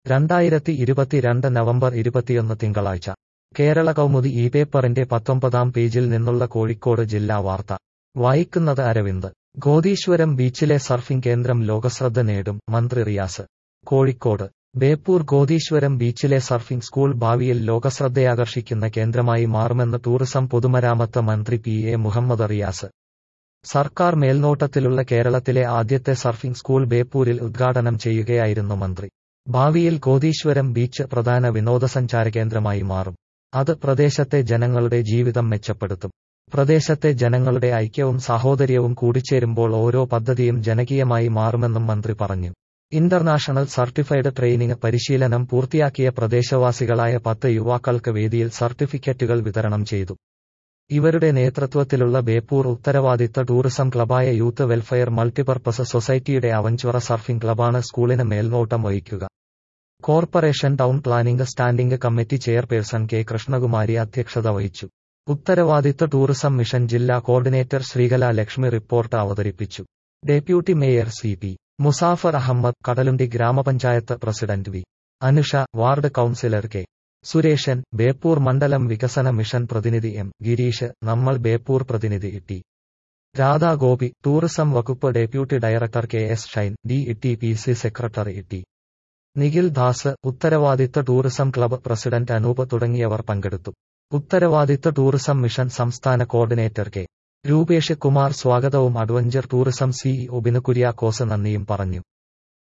രണ്ടായിരത്തി ഇരുപത്തിരണ്ട് നവംബർ ഇരുപത്തിയൊന്ന് തിങ്കളാഴ്ച കേരള കൗമുദി ഈ പേപ്പറിന്റെ പത്തൊമ്പതാം പേജിൽ നിന്നുള്ള കോഴിക്കോട് ജില്ലാ വാർത്ത വായിക്കുന്നത് അരവിന്ദ് ഗോദീശ്വരം ബീച്ചിലെ സർഫിംഗ് കേന്ദ്രം ലോകശ്രദ്ധ നേടും മന്ത്രി റിയാസ് കോഴിക്കോട് ബേപ്പൂർ ഗോദീശ്വരം ബീച്ചിലെ സർഫിംഗ് സ്കൂൾ ഭാവിയിൽ ലോകശ്രദ്ധയാകർഷിക്കുന്ന കേന്ദ്രമായി മാറുമെന്ന് ടൂറിസം പൊതുമരാമത്ത് മന്ത്രി പി എ മുഹമ്മദ് റിയാസ് സർക്കാർ മേൽനോട്ടത്തിലുള്ള കേരളത്തിലെ ആദ്യത്തെ സർഫിംഗ് സ്കൂൾ ബേപ്പൂരിൽ ഉദ്ഘാടനം ചെയ്യുകയായിരുന്നു മന്ത്രി ഭാവിയിൽ ഗോദീശ്വരം ബീച്ച് പ്രധാന വിനോദസഞ്ചാര കേന്ദ്രമായി മാറും അത് പ്രദേശത്തെ ജനങ്ങളുടെ ജീവിതം മെച്ചപ്പെടുത്തും പ്രദേശത്തെ ജനങ്ങളുടെ ഐക്യവും സാഹോദര്യവും കൂടിച്ചേരുമ്പോൾ ഓരോ പദ്ധതിയും ജനകീയമായി മാറുമെന്നും മന്ത്രി പറഞ്ഞു ഇന്റർനാഷണൽ സർട്ടിഫൈഡ് ട്രെയിനിങ് പരിശീലനം പൂർത്തിയാക്കിയ പ്രദേശവാസികളായ പത്ത് യുവാക്കൾക്ക് വേദിയിൽ സർട്ടിഫിക്കറ്റുകൾ വിതരണം ചെയ്തു ഇവരുടെ നേതൃത്വത്തിലുള്ള ബേപ്പൂർ ഉത്തരവാദിത്ത ടൂറിസം ക്ലബായ യൂത്ത് വെൽഫെയർ മൾട്ടിപർപ്പസ് സൊസൈറ്റിയുടെ അവഞ്ചുറ സർഫിംഗ് ക്ലബാണ് സ്കൂളിന് മേൽനോട്ടം വഹിക്കുക corporation town planning standing committee chairperson K Krishnakumari അധ്യക്ഷത വഹിച്ചു ഉത്തരവാദിത്ത ടൂറിസം മിഷൻ ജില്ലാ കോർഡിനേറ്റർ ശ്രീകല ലക്ഷ്മി റിപ്പോർട്ട് അവതരിപ്പിച്ചു deputy mayor C P Musafar Ahammed Kadalundi grama panchayat president V Anusha ward councillor K Sureshan Beypore മണ്ഡലം വികസന മിഷൻ പ്രതിനിധി എം ഗിരീഷ് നമ്മൾ ബേപ്പൂർ പ്രതിനിധി ടി രാധാ ഗോപി ടൂറിസം വകുപ്പ് deputy director K S Shine D T P C secretary T Nikhil Das ഉത്തരവാദിത്ത ടൂറിസം ക്ലബ്ബ് പ്രസിഡന്റ് അനൂപ് തുടങ്ങിയവർ പങ്കെടുത്തു ഉത്തരവാദിത്ത ടൂറിസം മിഷൻ സംസ്ഥാന കോർഡിനേറ്റർ കെ രൂപേഷ് കുമാർ സ്വാഗതവും അഡ്വഞ്ചർ ടൂറിസം സിഇഒ ബിനുകുര്യാക്കോസ് നന്ദിയും പറഞ്ഞു